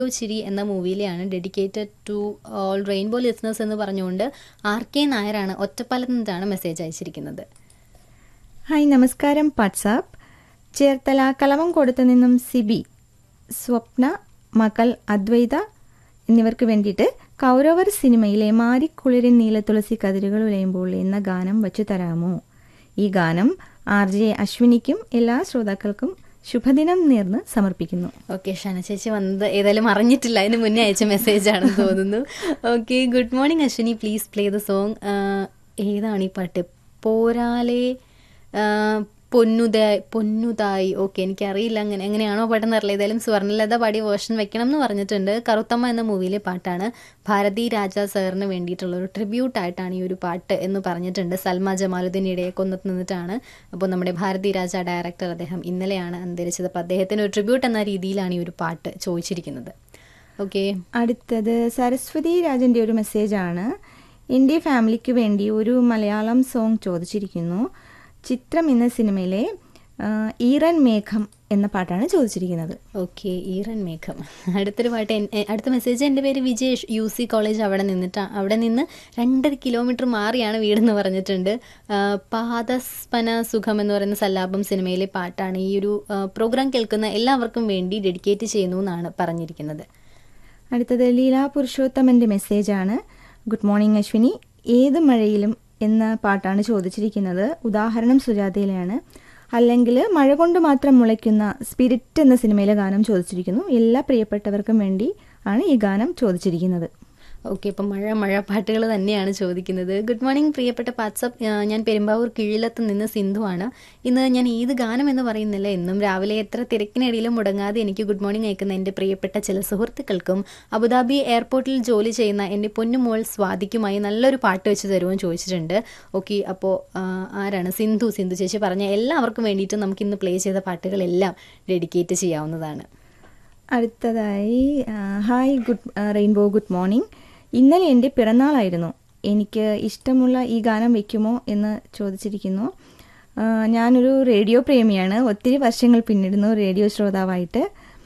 ചിരി എന്ന മൂവിയിലെയാണ് dedicated to all rainbow listeners എന്ന് പറഞ്ഞുകൊണ്ട് ആർ കെ നായരാണ് ഒറ്റപ്പാലത്ത് നിന്നാണ് മെസ്സേജ് അയച്ചിരിക്കുന്നത് ഹായ് നമസ്കാരം വാട്സാപ്പ് ചേർത്തല കളവംകൊടുത്തു നിന്നും സിബി സ്വപ്ന മകൾ അദ്വൈത എന്നിവർക്ക് വേണ്ടിയിട്ട് കൗരവർ സിനിമയിലെ മാരിക്കുളിരിൻ നീലത്തുളസി കതിരുകൾ ഉലയുമ്പോൾ എന്ന ഗാനം വച്ചു തരാമോ ഈ ഗാനം ആർ ജെ അശ്വിനിക്കും എല്ലാ ശ്രോതാക്കൾക്കും ശുഭദിനം നേർന്ന് സമർപ്പിക്കുന്നു ഓക്കെ ഷന ചേച്ചി വന്നത് ഏതായാലും അറിഞ്ഞിട്ടില്ല അതിന് മുന്നേ അയച്ച മെസ്സേജ് ആണെന്ന് തോന്നുന്നു okay good morning Ashwini please play the song ഏതാണ് ഈ പാട്ട് പോരാലെ ആ, പൊന്നുതായി പൊന്നുതായി ഓക്കെ എനിക്കറിയില്ല അങ്ങനെ എങ്ങനെയാണോ പാട്ടെന്ന് അറിയില്ല ഏതായാലും സ്വർണ്ണലത പാടിയ വേർഷൻ വെക്കണം എന്ന് പറഞ്ഞിട്ടുണ്ട് കറുത്തമ്മ എന്ന മൂവിയിലെ പാട്ടാണ് ഭാരതി രാജ സാറിന് വേണ്ടിയിട്ടുള്ള ഒരു ട്രിബ്യൂട്ട് ആയിട്ടാണ് ഈ ഒരു പാട്ട് എന്ന് പറഞ്ഞിട്ടുണ്ട് സൽമ ജമാലുദ്ദീൻ ഇടയെ കൊന്നത്ത് നിന്നിട്ടാണ് അപ്പോൾ നമ്മുടെ ഭാരതി രാജ ഡയറക്ടർ അദ്ദേഹം ഇന്നലെയാണ് അന്തരിച്ചത് അപ്പോൾ അദ്ദേഹത്തിന് ഒരു ട്രിബ്യൂട്ട് എന്ന രീതിയിലാണ് ഈ ഒരു പാട്ട് ചോദിച്ചിരിക്കുന്നത് ഓക്കെ അടുത്തത് സരസ്വതി രാജൻ്റെ ഒരു മെസ്സേജാണ് എൻ്റെ ഫാമിലിക്ക് വേണ്ടി ഒരു മലയാളം സോങ് ചോദിച്ചിരിക്കുന്നു ചിത്രം എന്ന സിനിമയിലെ ആ, ഈറൻ മേഘം എന്ന പാട്ടാണ് ചോദിച്ചിരിക്കുന്നത് ഓക്കെ ഈറൻ മേഘം അടുത്തൊരു പാട്ട് എൻ- എ- അടുത്ത മെസ്സേജ് എൻ്റെ പേര് വിജേഷ് യു സി കോളേജ് അവിടെ നിന്നിട്ട് അവിടെ നിന്ന് രണ്ടര കിലോമീറ്റർ മാറിയാണ് വീടെന്ന് പറഞ്ഞിട്ടുണ്ട് ആ, പാദസ്പന സുഖം എന്ന് പറയുന്ന സല്ലാപം സിനിമയിലെ പാട്ടാണ് ഈ ഒരു ആ, പ്രോഗ്രാം കേൾക്കുന്ന എല്ലാവർക്കും വേണ്ടി ഡെഡിക്കേറ്റ് ചെയ്യുന്നു എന്നാണ് പറഞ്ഞിരിക്കുന്നത് അടുത്തത് ലീലാ പുരുഷോത്തമൻ്റെ മെസ്സേജാണ് ഗുഡ് മോർണിംഗ് അശ്വിനി ഏത് മഴയിലും എന്ന പാട്ടാണ് ചോദിച്ചിരിക്കുന്നത് ഉദാഹരണം സുജാതയിലാണ് അല്ലെങ്കിൽ മഴ കൊണ്ട് മാത്രം മുളയ്ക്കുന്ന സ്പിരിറ്റ് എന്ന സിനിമയിലെ ഗാനം ചോദിച്ചിരിക്കുന്നു എല്ലാ പ്രിയപ്പെട്ടവർക്കും വേണ്ടി ആണ് ഈ ഗാനം ചോദിച്ചിരിക്കുന്നത് ഓക്കെ ഇപ്പം മഴ മഴ പാട്ടുകൾ തന്നെയാണ് ചോദിക്കുന്നത് ഗുഡ് മോർണിംഗ് പ്രിയപ്പെട്ട വാട്സപ്പ് ഞാൻ പെരുമ്പാവൂർ കിഴിലത്ത് നിന്ന് സിന്ധുവാണ് ഇന്ന് ഞാൻ ഏത് ഗാനം എന്ന് പറയുന്നില്ല എന്നും രാവിലെ എത്ര തിരക്കിനിടയിലും മുടങ്ങാതെ എനിക്ക് ഗുഡ് മോർണിംഗ് അയക്കുന്ന എൻ്റെ പ്രിയപ്പെട്ട ചില സുഹൃത്തുക്കൾക്കും അബുദാബി എയർപോർട്ടിൽ ജോലി ചെയ്യുന്ന എൻ്റെ പൊന്നുമോൾ സ്വാതിക്കുമായി നല്ലൊരു പാട്ട് വെച്ച് തരുമോ എന്ന് ചോദിച്ചിട്ടുണ്ട് ഓക്കെ അപ്പോൾ ആരാണ് സിന്ധു സിന്ധു ചേച്ചി പറഞ്ഞ എല്ലാവർക്കും വേണ്ടിയിട്ട് നമുക്ക് ഇന്ന് പ്ലേ ചെയ്ത പാട്ടുകളെല്ലാം ഡെഡിക്കേറ്റ് ചെയ്യാവുന്നതാണ് അടുത്തതായി ah, hi good ah, rainbow good morning ഇന്നലെ എൻ്റെ പിറന്നാളായിരുന്നു എനിക്ക് ഇഷ്ടമുള്ള ഈ ഗാനം വെക്കുമോ എന്ന് ചോദിച്ചിരിക്കുന്നു ആ, ഞാനൊരു റേഡിയോ പ്രേമിയാണ് ഒത്തിരി വർഷങ്ങൾ പിന്നിടുന്നു റേഡിയോ ശ്രോതാവായിട്ട്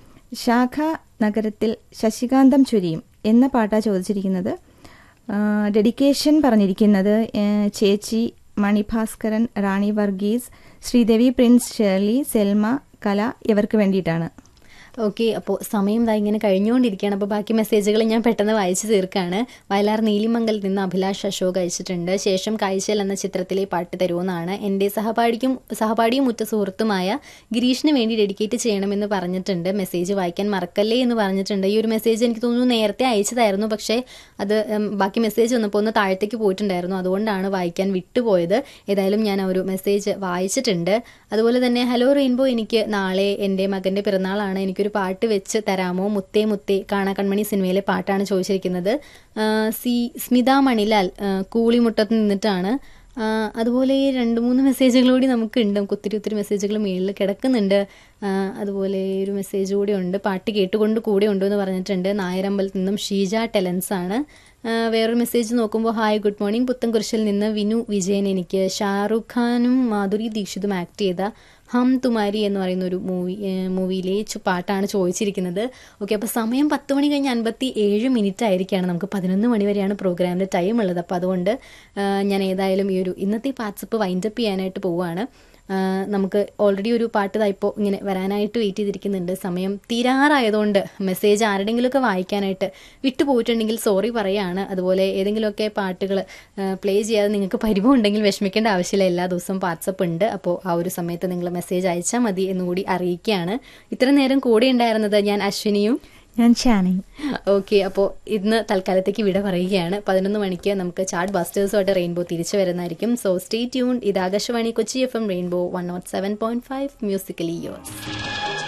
ശാഖ നഗരത്തിൽ ശശികാന്തം ചുരിയും എന്ന പാട്ടാണ് ചോദിച്ചിരിക്കുന്നത് ആ, ഡെഡിക്കേഷൻ പറഞ്ഞിരിക്കുന്നത് ഏ, ചേച്ചി Manibhaskaran Rani Varghese Sridevi Prince Shirley Selma Kala ഇവർക്ക് വേണ്ടിയിട്ടാണ് ഓക്കെ അപ്പോൾ സമയം ദാ ഇങ്ങനെ കഴിഞ്ഞുകൊണ്ടിരിക്കുകയാണ് അപ്പോൾ ബാക്കി മെസ്സേജുകൾ ഞാൻ പെട്ടെന്ന് വായിച്ചു തീർക്കാണ് വയലാർ നീലിമംഗലത്ത് നിന്ന് അഭിലാഷ് അശോക് അയച്ചിട്ടുണ്ട് ശേഷം കാഴ്ചൽ എന്ന ചിത്രത്തിലെ പാട്ട് തരുമെന്നാണ് എൻ്റെ സഹപാഠിക്കും സഹപാഠിയും ഉറ്റ സുഹൃത്തുമായ ഗിരീഷിന് വേണ്ടി ഡെഡിക്കേറ്റ് ചെയ്യണമെന്ന് പറഞ്ഞിട്ടുണ്ട് മെസ്സേജ് വായിക്കാൻ മറക്കല്ലേ എന്ന് പറഞ്ഞിട്ടുണ്ട് ഈ ഒരു മെസ്സേജ് എനിക്ക് തോന്നുന്നു നേരത്തെ അയച്ചതായിരുന്നു പക്ഷേ അത് ഉം, ബാക്കി മെസ്സേജ് വന്നപ്പോൾ ഒന്ന് താഴത്തേക്ക് പോയിട്ടുണ്ടായിരുന്നു അതുകൊണ്ടാണ് വായിക്കാൻ വിട്ടുപോയത് ഏതായാലും ഞാൻ ആ ഒരു മെസ്സേജ് വായിച്ചിട്ടുണ്ട് അതുപോലെ തന്നെ ഹലോ റെയിൻബോ എനിക്ക് നാളെ എൻ്റെ മകൻ്റെ പിറന്നാളാണ് എനിക്കൊരു പാട്ട് വെച്ച് തരാമോ മുത്തേ മുത്തേ കാണാ കൺമണി സിനിമയിലെ പാട്ടാണ് ചോദിച്ചിരിക്കുന്നത് ആ, സി സ്മിത മണിലാൽ ആ, കൂളിമുട്ടത്ത് നിന്നിട്ടാണ് ആ, അതുപോലെ രണ്ട് മൂന്ന് മെസ്സേജുകൾ കൂടി നമുക്കുണ്ട് നമുക്ക് ഒത്തിരി ഒത്തിരി മെസ്സേജുകൾ മേളിൽ കിടക്കുന്നുണ്ട് ആ, അതുപോലെ ഒരു മെസ്സേജ് കൂടി ഉണ്ട് പാട്ട് കേട്ടുകൊണ്ട് കൂടെ ഉണ്ടെന്ന് പറഞ്ഞിട്ടുണ്ട് നായരമ്പലത്തിൽ നിന്നും ഷീജ ടെലൻസ് ആണ് ആ, വേറൊരു മെസ്സേജ് നോക്കുമ്പോൾ ഹായ് ഗുഡ് മോർണിംഗ് പുത്തൻകുരിശിൽ നിന്ന് വിനു വിജയൻ എനിക്ക് ഷാറുഖ് ഖാനും മാധുരി ദീക്ഷിതും ആക്ട് ചെയ്ത ഹം തുമാരി എന്ന് പറയുന്ന ഒരു മൂവി മൂവിയിലെ ചു- പാട്ടാണ് ചോദിച്ചിരിക്കുന്നത് ഓക്കെ അപ്പോൾ സമയം പത്ത് മണി കഴിഞ്ഞ് അൻപത്തി ഏഴ് മിനിറ്റ് ആയിരിക്കുകയാണ് നമുക്ക് പതിനൊന്ന് മണി വരെയാണ് പ്രോഗ്രാമിൻ്റെ ടൈം ഉള്ളത് അപ്പോൾ അതുകൊണ്ട് ആ, ഞാൻ ഏതായാലും ഈ ഒരു ഇന്നത്തെ വാട്സപ്പ് വൈൻഡപ്പ് ചെയ്യാനായിട്ട് പോവുകയാണ് ആ, നമുക്ക് ഓൾറെഡി ഒരു പാട്ട് ദാ ഇപ്പോൾ ഇങ്ങനെ വരാനായിട്ട് വെയിറ്റ് ചെയ്തിരിക്കുന്നുണ്ട് സമയം തീരാറായതുകൊണ്ട് മെസ്സേജ് ആരുടെങ്കിലുമൊക്കെ വായിക്കാനായിട്ട് വിട്ടുപോയിട്ടുണ്ടെങ്കിൽ സോറി പറയാണ് അതുപോലെ ഏതെങ്കിലുമൊക്കെ പാട്ടുകൾ പ്ലേ ചെയ്യാതെ നിങ്ങൾക്ക് പരിഭവം ഉണ്ടെങ്കിൽ വിഷമിക്കേണ്ട ആവശ്യമില്ല എല്ലാ ദിവസവും വാട്സപ്പ് ഉണ്ട് അപ്പോൾ ആ ഒരു സമയത്ത് നിങ്ങൾ മെസ്സേജ് അയച്ചാൽ മതി എന്നുകൂടി അറിയിക്കുകയാണ് ഇത്ര നേരം കൂടെ ഉണ്ടായിരുന്നത് ഞാൻ അശ്വിനിയും ഞാൻ ഷാനയും ഓക്കെ അപ്പോൾ ഇന്ന് തൽക്കാലത്തേക്ക് വിട പറയുകയാണ് പതിനൊന്ന് മണിക്ക് നമുക്ക് ചാർട്ട് ബസ്റ്റേഴ്സുമായിട്ട് റെയിൻബോ തിരിച്ചു വരുന്നതായിരിക്കും സോ സ്റ്റേ ട്യൂൺ ഇത് Akashvani Kochi F M rainbow one naught seven point five musically യോസ്